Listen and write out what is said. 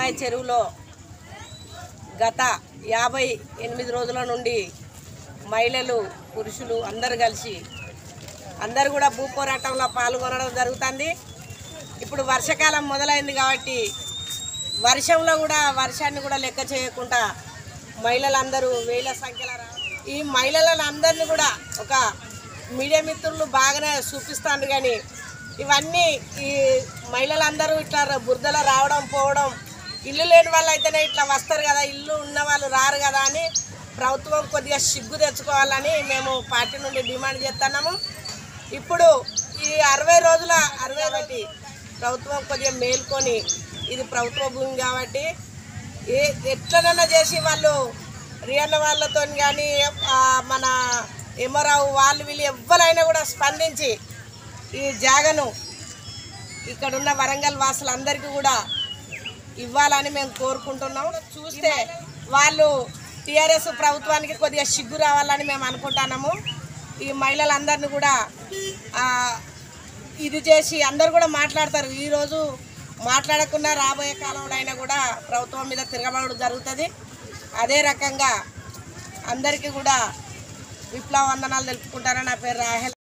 బొమ్మిడాయి చెరువులో గత యాభై ఎనిమిది రోజుల నుండి మహిళలు పురుషులు అందరు కలిసి అందరు కూడా భూ పోరాటంలో పాల్గొనడం జరుగుతుంది ఇప్పుడు వర్షాకాలం మొదలైంది కాబట్టి వర్షంలో కూడా వర్షాన్ని కూడా లెక్క చేయకుండా మహిళలందరూ వేల సంఖ్యలో రా ఈ మహిళలను అందరినీ కూడా ఒక మీడియా మిత్రులు బాగానే చూపిస్తాను కానీ ఇవన్నీ ఈ మహిళలందరూ ఇట్లా బురదలో రావడం పోవడం ఇల్లు లేని వాళ్ళు అయితేనే ఇట్లా వస్తారు కదా ఇల్లు ఉన్న వాళ్ళు రారు కదా అని ప్రభుత్వం కొద్దిగా సిగ్గు తెచ్చుకోవాలని మేము పార్టీ నుండి డిమాండ్ చేస్తున్నాము ఇప్పుడు ఈ అరవై రోజుల అరవై ఒకటి ప్రభుత్వం కొద్దిగా మేల్కొని ఇది ప్రభుత్వ భూమి కాబట్టి ఏ ఎట్లనైనా చేసి వాళ్ళు రియన్న వాళ్ళతో కానీ మన ఎమ్మరావు వాళ్ళు వీళ్ళు ఎవరైనా కూడా స్పందించి ఈ జాగను ఇక్కడున్న వరంగల్ వాసులందరికీ కూడా ఇవ్వాలని మేము కోరుకుంటున్నాం చూస్తే వాళ్ళు టీఆర్ఎస్ ప్రభుత్వానికి కొద్దిగా సిగ్గు రావాలని మేము అనుకుంటున్నాము ఈ మహిళలందరినీ కూడా ఆ, ఇది చేసి అందరు కూడా మాట్లాడతారు ఈరోజు మాట్లాడకుండా రాబోయే కాలంలో అయినా కూడా ప్రభుత్వం మీద తిరగబడడం జరుగుతుంది అదే రకంగా అందరికీ కూడా విప్లవ వందనాలు తెలుపుకుంటారని నా పేరు రాహెల్